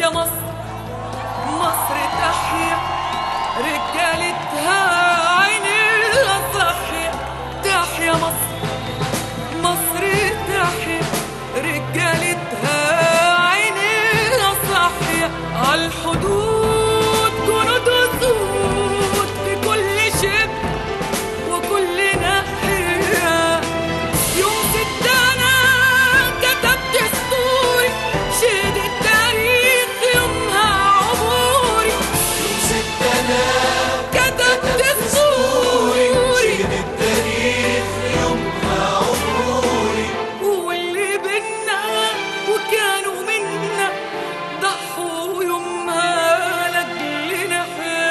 تحيا مصر مصر تحيا رجالتها عينيها صحيا تحيا مصر مصر تحيا رجالتها عينيها صحيا عالحدود جنود وسود في كل شبر وكل ناحية يوم ستنا كتب دستوري شهد التاريخ يومها عبوري يوم ستنا كتب دستوري شهد التاريخ يومها عبوري واللي بينا وكانوا منا ضحوا يومها لأجلنا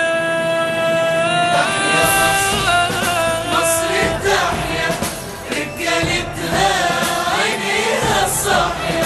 تحيا مصر تحيا رجالتها عينيها صاحية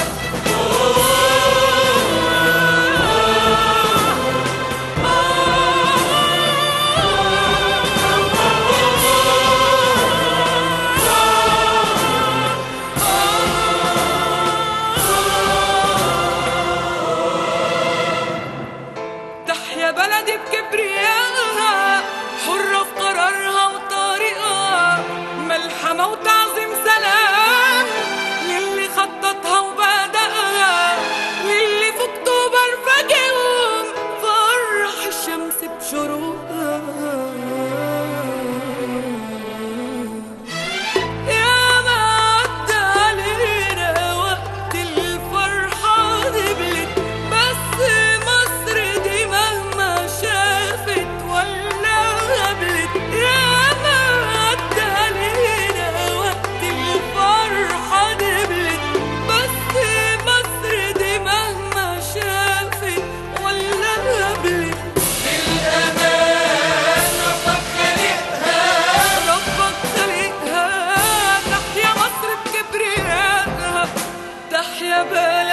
تحيا بلدي بكبريائها حرة في قرارها وطريقها ملحمة وتعظيم سلام للي خططها وبدأها للي في أكتوبر فاجئهم فرح الشمس بشروقها يا ما عدى علينا وقت الفرحة دبلت بس مصر دي مهما شافت ولا قبلت يا ما عدى علينا وقت الفرحة دبلت بس مصر دي مهما شافت ولا قبلت بالأمان ربك خالقها ربك خلقها تحيا مصر بكبريائها تحيا بلد